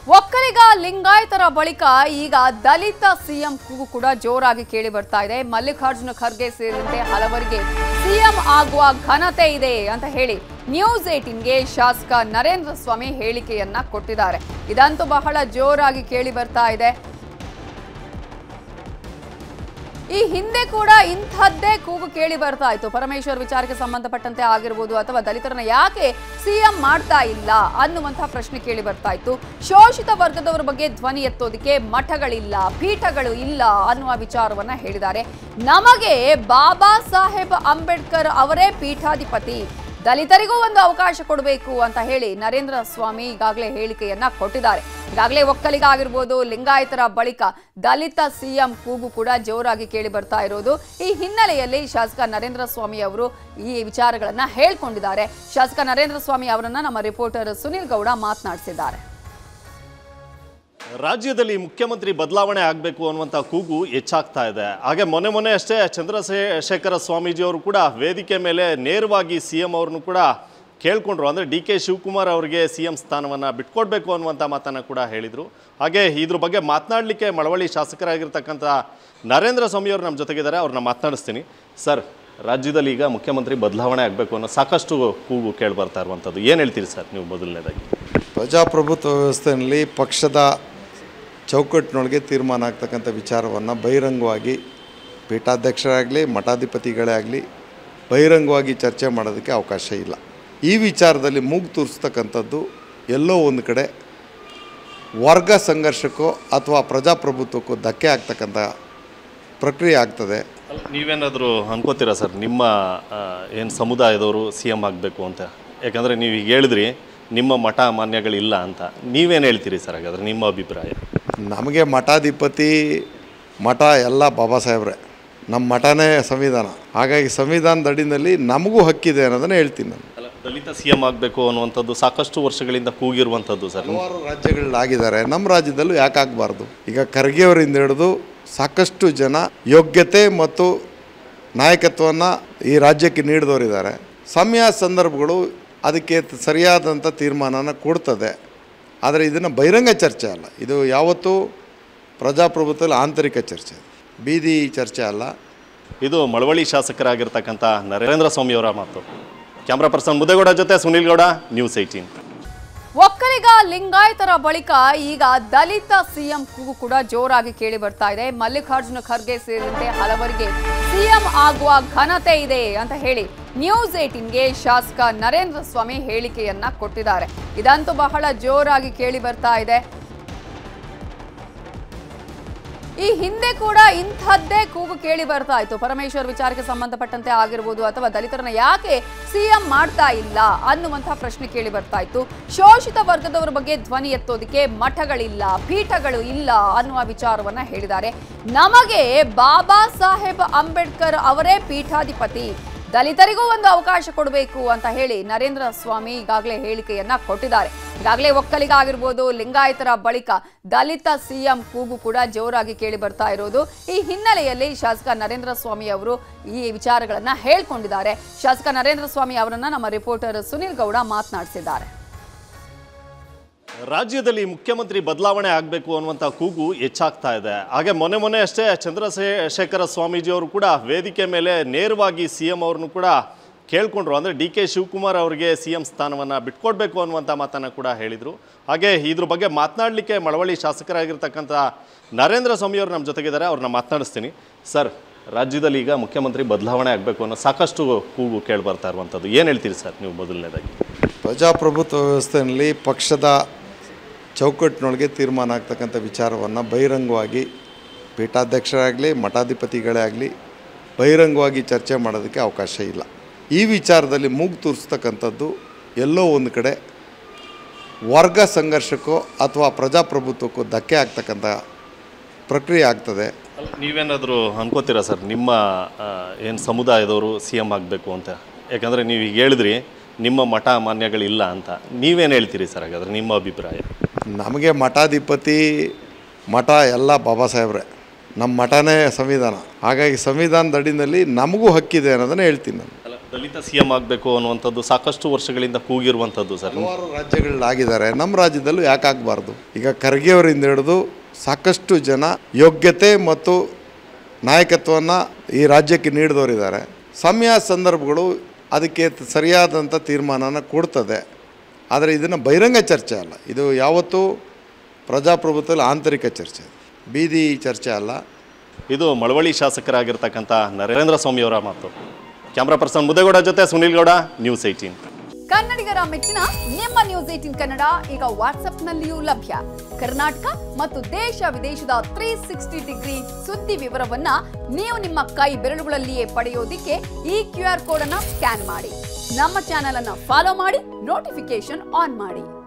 ಒಕ್ಕಲಿಗ ಲಿಂಗಾಯತರ ಬಳಿಕ ಈಗ ದಲಿತ ಸಿಎಂ ಕೂಗು ಕೂಡ ಜೋರಾಗಿ ಕೇಳಿ ಬರ್ತಾ ಇದೆ ಮಲ್ಲಿಕಾರ್ಜುನ ಖರ್ಗೆ ಸೇರಿದಂತೆ ಹಲವರಿಗೆ ಸಿಎಂ ಆಗುವ ಘನತೆ ಇದೆ ಅಂತ ಹೇಳಿ ನ್ಯೂಸ್ ಏಟಿನ್ಗೆ ಶಾಸಕ ನರೇಂದ್ರ ಸ್ವಾಮಿ ಹೇಳಿಕೆಯನ್ನ ಕೊಟ್ಟಿದ್ದಾರೆ ಇದಂತೂ ಬಹಳ ಜೋರಾಗಿ ಕೇಳಿ ಬರ್ತಾ ಇದೆ ಈ ಹಿಂದೆ ಕೂಡ ಇಂಥದ್ದೇ ಕೂಗು ಕೇಳಿ ಬರ್ತಾ ಇತ್ತು ಪರಮೇಶ್ವರ್ ವಿಚಾರಕ್ಕೆ ಸಂಬಂಧಪಟ್ಟಂತೆ ಆಗಿರ್ಬೋದು ಅಥವಾ ದಲಿತರನ್ನ ಯಾಕೆ ಸಿಎಂ ಮಾಡ್ತಾ ಇಲ್ಲ ಅನ್ನುವಂತಹ ಪ್ರಶ್ನೆ ಕೇಳಿ ಬರ್ತಾ ಇತ್ತು ಶೋಷಿತ ವರ್ಗದವರ ಬಗ್ಗೆ ಧ್ವನಿ ಎತ್ತೋದಕ್ಕೆ ಮಠಗಳಿಲ್ಲ ಪೀಠಗಳು ಇಲ್ಲ ಅನ್ನುವ ವಿಚಾರವನ್ನ ಹೇಳಿದ್ದಾರೆ ನಮಗೆ ಬಾಬಾ ಸಾಹೇಬ್ ಅಂಬೇಡ್ಕರ್ ಅವರೇ ಪೀಠಾಧಿಪತಿ ದಲಿತರಿಗೂ ಒಂದು ಅವಕಾಶ ಕೊಡಬೇಕು ಅಂತ ಹೇಳಿ ನರೇಂದ್ರ ಸ್ವಾಮಿ ಈಗಾಗಲೇ ಹೇಳಿಕೆಯನ್ನ ಕೊಟ್ಟಿದ್ದಾರೆ ಈಗಾಗಲೇ ಒಕ್ಕಲಿಗ ಆಗಿರ್ಬೋದು ಲಿಂಗಾಯತರ ಬಳಿಕ ದಲಿತ ಸಿಎಂ ಕೂಗು ಕೂಡ ಜೋರಾಗಿ ಕೇಳಿ ಬರ್ತಾ ಇರೋದು ಈ ಹಿನ್ನೆಲೆಯಲ್ಲಿ ಶಾಸಕ ನರೇಂದ್ರ ಸ್ವಾಮಿ ಅವರು ಈ ವಿಚಾರಗಳನ್ನ ಹೇಳ್ಕೊಂಡಿದ್ದಾರೆ ಶಾಸಕ ನರೇಂದ್ರ ಸ್ವಾಮಿ ಅವರನ್ನ ನಮ್ಮ ರಿಪೋರ್ಟರ್ ಸುನಿಲ್ ಗೌಡ ಮಾತನಾಡಿಸಿದ್ದಾರೆ ರಾಜ್ಯದಲ್ಲಿ ಮುಖ್ಯಮಂತ್ರಿ ಬದಲಾವಣೆ ಆಗಬೇಕು ಅನ್ನುವಂಥ ಕೂಗು ಹೆಚ್ಚಾಗ್ತಾ ಇದೆ ಹಾಗೆ ಮೊನ್ನೆ ಮೊನ್ನೆ ಅಷ್ಟೇ ಚಂದ್ರಶೇಖರ ಸ್ವಾಮೀಜಿ ಅವರು ಕೂಡ ವೇದಿಕೆ ಮೇಲೆ ನೇರವಾಗಿ ಸಿ ಎಂ ಅವ್ರನ್ನು ಕೂಡ ಕೇಳ್ಕೊಂಡ್ರು ಅಂದರೆ ಡಿ ಕೆ ಶಿವಕುಮಾರ್ ಅವರಿಗೆ ಸಿ ಎಂ ಸ್ಥಾನವನ್ನು ಬಿಟ್ಕೊಡ್ಬೇಕು ಅನ್ನುವಂಥ ಮಾತನ್ನು ಕೂಡ ಹೇಳಿದರು ಹಾಗೆ ಇದ್ರ ಬಗ್ಗೆ ಮಾತನಾಡಲಿಕ್ಕೆ ಮಳವಳ್ಳಿ ಶಾಸಕರಾಗಿರ್ತಕ್ಕಂಥ ನರೇಂದ್ರ ಸ್ವಾಮಿ ಅವರು ನಮ್ಮ ಜೊತೆಗಿದ್ದಾರೆ ಅವ್ರನ್ನ ಮಾತನಾಡಿಸ್ತೀನಿ ಸರ್ ರಾಜ್ಯದಲ್ಲಿ ಈಗ ಮುಖ್ಯಮಂತ್ರಿ ಬದಲಾವಣೆ ಆಗಬೇಕು ಅನ್ನೋ ಸಾಕಷ್ಟು ಕೂಗು ಕೇಳಿ ಬರ್ತಾ ಇರುವಂಥದ್ದು ಏನು ಹೇಳ್ತೀರಿ ಸರ್ ನೀವು ಮೊದಲನೇದಾಗಿ ಪ್ರಜಾಪ್ರಭುತ್ವ ವ್ಯವಸ್ಥೆಯಲ್ಲಿ ಪಕ್ಷದ ಚೌಕಟ್ಟಿನೊಳಗೆ ತೀರ್ಮಾನ ಆಗ್ತಕ್ಕಂಥ ವಿಚಾರವನ್ನು ಬಹಿರಂಗವಾಗಿ ಪೀಠಾಧ್ಯಕ್ಷರಾಗಲಿ ಮಠಾಧಿಪತಿಗಳೇ ಆಗಲಿ ಬಹಿರಂಗವಾಗಿ ಚರ್ಚೆ ಮಾಡೋದಕ್ಕೆ ಅವಕಾಶ ಇಲ್ಲ ಈ ವಿಚಾರದಲ್ಲಿ ಮೂಗು ತೂರಿಸ್ತಕ್ಕಂಥದ್ದು ಎಲ್ಲೋ ಒಂದು ಕಡೆ ವರ್ಗ ಸಂಘರ್ಷಕ್ಕೋ ಅಥವಾ ಪ್ರಜಾಪ್ರಭುತ್ವಕ್ಕೋ ಧಕ್ಕೆ ಆಗ್ತಕ್ಕಂಥ ಪ್ರಕ್ರಿಯೆ ಆಗ್ತದೆ ಅಲ್ಲ, ನೀವೇನಾದರೂ ಅನ್ಕೋತೀರಾ ಸರ್ ನಿಮ್ಮ ಏನು ಸಮುದಾಯದವರು ಸಿ ಎಮ್ ಆಗಬೇಕು ಅಂತ ಯಾಕಂದರೆ ನೀವು ಈಗ ಹೇಳಿದ್ರಿ ನಿಮ್ಮ ಮಠ ಮಾನ್ಯಗಳಿಲ್ಲ ಅಂತ ನೀವೇನು ಹೇಳ್ತೀರಿ ಸರ್ ಹಾಗಾದ್ರೆ ನಿಮ್ಮ ಅಭಿಪ್ರಾಯ ನಮಗೆ ಮಠಾಧಿಪತಿ ಮಠ ಎಲ್ಲ ಬಾಬಾ ಸಾಹೇಬ್ರೆ ನಮ್ಮ ಮಠನೇ ಸಂವಿಧಾನ ಹಾಗಾಗಿ ಸಂವಿಧಾನದ ಅಡಿನಲ್ಲಿ ನಮಗೂ ಹಕ್ಕಿದೆ ಅನ್ನೋದನ್ನು ಹೇಳ್ತೀನಿ ನಾನು ಅಲ್ಲ ದಲಿತ ಸಿ ಎಮ್ ಆಗಬೇಕು ಅನ್ನುವಂಥದ್ದು ಸಾಕಷ್ಟು ವರ್ಷಗಳಿಂದ ಕೂಗಿರುವಂಥದ್ದು ಸರ್ ಹಲವಾರು ರಾಜ್ಯಗಳಲ್ಲಿ ಆಗಿದ್ದಾರೆ ನಮ್ಮ ರಾಜ್ಯದಲ್ಲೂ ಯಾಕೆ ಆಗಬಾರ್ದು ಈಗ ಖರ್ಗೆಯವರಿಂದ ಹಿಡಿದು ಸಾಕಷ್ಟು ಜನ ಯೋಗ್ಯತೆ ಮತ್ತು ನಾಯಕತ್ವವನ್ನು ಈ ರಾಜ್ಯಕ್ಕೆ ನೀಡಿದವರಿದ್ದಾರೆ ಸಮಯ ಸಂದರ್ಭಗಳು ಅದಕ್ಕೆ ತ- ಸರಿಯಾದಂಥ ತೀರ್ಮಾನನ ಕೊಡ್ತದೆ ಆದರೆ ಇದನ್ನು ಬಹಿರಂಗ ಚರ್ಚೆ ಅಲ್ಲ ಇದು ಯಾವತ್ತೂ ಪ್ರಜಾಪ್ರಭುತ್ವದಲ್ಲಿ ಆಂತರಿಕ ಚರ್ಚೆ ಬೀದಿ ಚರ್ಚೆ ಅಲ್ಲ ಇದು ಮಳವಳ್ಳಿ ಶಾಸಕರಾಗಿರ್ತಕ್ಕಂಥ ನರೇಂದ್ರ ಸ್ವಾಮಿ ಅವರ ಮಾತು ಕ್ಯಾಮ್ರಾ ಪರ್ಸನ್ ಮುದೇಗೌಡ ಜೊತೆ ಸುನಿಲ್ ಗೌಡ ನ್ಯೂಸ್ ಏಯ್ಟೀನ್ ಒಕ್ಕಲಿಗ ಲಿಂಗಾಯತರ ಬಳಿಕ ಈಗ ದಲಿತ ಸಿಎಂ ಕೂಗು ಕೂಡ ಜೋರಾಗಿ ಕೇಳಿ ಬರ್ತಾ ಇದೆ ಮಲ್ಲಿಕಾರ್ಜುನ ಖರ್ಗೆ ಸೇರಿದಂತೆ ಹಲವರಿಗೆ ಸಿಎಂ ಆಗುವ ಘನತೆ ಇದೆ ಅಂತ ಹೇಳಿ ನ್ಯೂಸ್ ಏಟಿನ್ಗೆ ಶಾಸಕ ನರೇಂದ್ರ ಸ್ವಾಮಿ ಹೇಳಿಕೆಯನ್ನ ಕೊಟ್ಟಿದ್ದಾರೆ ಇದಂತೂ ಬಹಳ ಜೋರಾಗಿ ಕೇಳಿ ಬರ್ತಾ ಇದೆ ಈ ಹಿಂದೆ ಕೂಡ ಇಂಥದ್ದೇ ಕೂಗು ಕೇಳಿ ಬರ್ತಾ ಇತ್ತು ಪರಮೇಶ್ವರ್ ವಿಚಾರಕ್ಕೆ ಸಂಬಂಧಪಟ್ಟಂತೆ ಆಗಿರ್ಬೋದು ಅಥವಾ ದಲಿತರನ್ನ ಯಾಕೆ ಸಿಎಂ ಮಾಡ್ತಾ ಇಲ್ಲ ಅನ್ನುವಂತಹ ಪ್ರಶ್ನೆ ಕೇಳಿ ಬರ್ತಾ ಇತ್ತು ಶೋಷಿತ ವರ್ಗದವರ ಬಗ್ಗೆ ಧ್ವನಿ ಎತ್ತೋದಕ್ಕೆ ಮಠಗಳಿಲ್ಲ ಪೀಠಗಳು ಇಲ್ಲ ಅನ್ನುವ ವಿಚಾರವನ್ನ ಹೇಳಿದ್ದಾರೆ ನಮಗೆ ಬಾಬಾ ಸಾಹೇಬ್ ಅಂಬೇಡ್ಕರ್ ಅವರೇ ಪೀಠಾಧಿಪತಿ ದಲಿತರಿಗೂ ಒಂದು ಅವಕಾಶ ಕೊಡಬೇಕು ಅಂತ ಹೇಳಿ ನರೇಂದ್ರ ಸ್ವಾಮಿ ಈಗಾಗಲೇ ಹೇಳಿಕೆಯನ್ನ ಕೊಟ್ಟಿದ್ದಾರೆ ಈಗಾಗಲೇ ಒಕ್ಕಲಿಗ ಆಗಿರ್ಬೋದು ಲಿಂಗಾಯತರ ಬಳಿಕ ದಲಿತ ಸಿಎಂ ಕೂಗು ಕೂಡ ಜೋರಾಗಿ ಕೇಳಿ ಬರ್ತಾ ಇರೋದು ಈ ಹಿನ್ನೆಲೆಯಲ್ಲಿ ಶಾಸಕ ನರೇಂದ್ರ ಸ್ವಾಮಿ ಅವರು ಈ ವಿಚಾರಗಳನ್ನ ಹೇಳ್ಕೊಂಡಿದ್ದಾರೆ ಶಾಸಕ ನರೇಂದ್ರ ಸ್ವಾಮಿ ಅವರನ್ನ ನಮ್ಮ ರಿಪೋರ್ಟರ್ ಸುನಿಲ್ ಗೌಡ ಮಾತನಾಡಿಸಿದ್ದಾರೆ ರಾಜ್ಯದಲ್ಲಿ ಮುಖ್ಯಮಂತ್ರಿ ಬದಲಾವಣೆ ಆಗಬೇಕು ಅನ್ನುವಂಥ ಕೂಗು ಹೆಚ್ಚಾಗ್ತಾ ಇದೆ ಹಾಗೆ ಮೊನ್ನೆ ಮೊನ್ನೆ ಅಷ್ಟೇ ಚಂದ್ರಶೇಖರ ಸ್ವಾಮೀಜಿ ಅವರು ಕೂಡ ವೇದಿಕೆ ಮೇಲೆ ನೇರವಾಗಿ ಸಿ ಎಂ ಅವ್ರನ್ನು ಕೂಡ ಕೇಳ್ಕೊಂಡ್ರು ಅಂದರೆ ಡಿ ಕೆ ಶಿವಕುಮಾರ್ ಅವರಿಗೆ ಸಿ ಎಂ ಸ್ಥಾನವನ್ನು ಬಿಟ್ಕೊಡ್ಬೇಕು ಅನ್ನುವಂಥ ಮಾತನ್ನು ಕೂಡ ಹೇಳಿದರು ಹಾಗೆ ಇದ್ರ ಬಗ್ಗೆ ಮಾತನಾಡಲಿಕ್ಕೆ ಮಳವಳ್ಳಿ ಶಾಸಕರಾಗಿರ್ತಕ್ಕಂಥ ನರೇಂದ್ರ ಸ್ವಾಮಿ ಅವರು ನಮ್ಮ ಜೊತೆಗಿದ್ದಾರೆ ಅವ್ರನ್ನ ಮಾತನಾಡಿಸ್ತೀನಿ ಸರ್ ರಾಜ್ಯದಲ್ಲಿ ಈಗ ಮುಖ್ಯಮಂತ್ರಿ ಬದಲಾವಣೆ ಆಗಬೇಕು ಅನ್ನೋ ಸಾಕಷ್ಟು ಕೂಗು ಕೇಳಿ ಬರ್ತಾ ಇರುವಂಥದ್ದು ಏನು ಹೇಳ್ತೀರಿ ಸರ್ ನೀವು ಮೊದಲನೇದಾಗಿ ಪ್ರಜಾಪ್ರಭುತ್ವ ವ್ಯವಸ್ಥೆಯಲ್ಲಿ ಪಕ್ಷದ ಚೌಕಟ್ಟಿನೊಳಗೆ ತೀರ್ಮಾನ ಆಗ್ತಕ್ಕಂಥ ವಿಚಾರವನ್ನು ಬಹಿರಂಗವಾಗಿ ಪೀಠಾಧ್ಯಕ್ಷರಾಗಲಿ ಮಠಾಧಿಪತಿಗಳೇ ಆಗಲಿ ಬಹಿರಂಗವಾಗಿ ಚರ್ಚೆ ಮಾಡೋದಕ್ಕೆ ಅವಕಾಶ ಇಲ್ಲ ಈ ವಿಚಾರದಲ್ಲಿ ಮೂಗು ತೂರಿಸ್ತಕ್ಕಂಥದ್ದು ಎಲ್ಲೋ ಒಂದು ಕಡೆ ವರ್ಗ ಸಂಘರ್ಷಕ್ಕೋ ಅಥವಾ ಪ್ರಜಾಪ್ರಭುತ್ವಕ್ಕೋ ಧಕ್ಕೆ ಆಗ್ತಕ್ಕಂಥ ಪ್ರಕ್ರಿಯೆ ಆಗ್ತದೆ ಅಲ್ಲ, ನೀವೇನಾದರೂ ಅನ್ಕೋತೀರಾ ಸರ್ ನಿಮ್ಮ ಏನು ಸಮುದಾಯದವರು ಸಿ ಎಮ್ ಆಗಬೇಕು ಅಂತ ಯಾಕಂದರೆ ನೀವು ಈಗ ಹೇಳಿದ್ರಿ ನಿಮ್ಮ ಮಠ ಮಾನ್ಯಗಳಿಲ್ಲ ಅಂತ ನೀವೇನು ಹೇಳ್ತೀರಿ ಸರ್ ಹಾಗಾದ್ರೆ ನಿಮ್ಮ ಅಭಿಪ್ರಾಯ ನಮಗೆ ಮಠಾಧಿಪತಿ ಮಠ ಎಲ್ಲ ಬಾಬಾ ಸಾಹೇಬ್ರೆ ನಮ್ಮ ಮಠನೇ ಸಂವಿಧಾನ ಹಾಗಾಗಿ ಸಂವಿಧಾನದ ಅಡಿನಲ್ಲಿ ನಮಗೂ ಹಕ್ಕಿದೆ ಅನ್ನೋದನ್ನು ಹೇಳ್ತೀನಿ ನಾನು ಅಲ್ಲ ದಲಿತ ಸಿ ಎಂ ಆಗಬೇಕು ಅನ್ನುವಂಥದ್ದು ಸಾಕಷ್ಟು ವರ್ಷಗಳಿಂದ ಕೂಗಿರುವಂಥದ್ದು ಸರ್ ಹಲವಾರು ರಾಜ್ಯಗಳಲ್ಲಿ ಆಗಿದ್ದಾರೆ ನಮ್ಮ ರಾಜ್ಯದಲ್ಲೂ ಯಾಕೆ ಆಗಬಾರ್ದು ಈಗ ಖರ್ಗೆ ಅವರಿಂದ ಹಿಡಿದು ಸಾಕಷ್ಟು ಜನ ಯೋಗ್ಯತೆ ಮತ್ತು ನಾಯಕತ್ವವನ್ನು ಈ ರಾಜ್ಯಕ್ಕೆ ನೀಡಿದವರಿದ್ದಾರೆ ಸಮಯ ಸಂದರ್ಭಗಳು ಅದಕ್ಕೆ ತ- ಸರಿಯಾದಂಥ ತೀರ್ಮಾನನ ಕೊಡ್ತದೆ ಆದರೆ ಇದನ್ನು ಬಹಿರಂಗ ಚರ್ಚೆ ಅಲ್ಲ ಇದು ಯಾವತ್ತೂ ಪ್ರಜಾಪ್ರಭುತ್ವದಲ್ಲಿ ಆಂತರಿಕ ಚರ್ಚೆ ಬೀದಿ ಚರ್ಚೆ ಅಲ್ಲ ಇದು ಮಳವಳ್ಳಿ ಶಾಸಕರಾಗಿರ್ತಕ್ಕಂಥ ನರೇಂದ್ರ ಸ್ವಾಮಿ ಅವರ ಮಾತು ಕ್ಯಾಮ್ರಾ ಪರ್ಸನ್ ಮುದ್ದೇಗೌಡ ಜೊತೆ ಸುನಿಲ್ ಗೌಡ ನ್ಯೂಸ್ ಏಯ್ಟೀನ್ ಕನ್ನಡಿಗರ ಮೆಚ್ಚಿನ ನಿಮ್ಮ ನ್ಯೂಸ್ ಏಟಿನ್ ಕನ್ನಡ ಈಗ ವಾಟ್ಸ್ಆಪ್ನಲ್ಲಿಯೂ ಲಭ್ಯ ಕರ್ನಾಟಕ ಮತ್ತು ದೇಶ ವಿದೇಶದ ತ್ರೀ ಸಿಕ್ಸ್ಟಿ ಡಿಗ್ರಿ ಸುದ್ದಿ ವಿವರವನ್ನ ನೀವು ನಿಮ್ಮ ಕೈ ಬೆರಳುಗಳಲ್ಲಿಯೇ ಪಡೆಯೋದಿಕ್ಕೆ ಈ ಕ್ಯೂ ಆರ್ ಕೋಡ್ ಅನ್ನ ಸ್ಕ್ಯಾನ್ ಮಾಡಿ ನಮ್ಮ ಚಾನೆಲ್ ಅನ್ನ ಫಾಲೋ ಮಾಡಿ ನೋಟಿಫಿಕೇಶನ್ ಆನ್ ಮಾಡಿ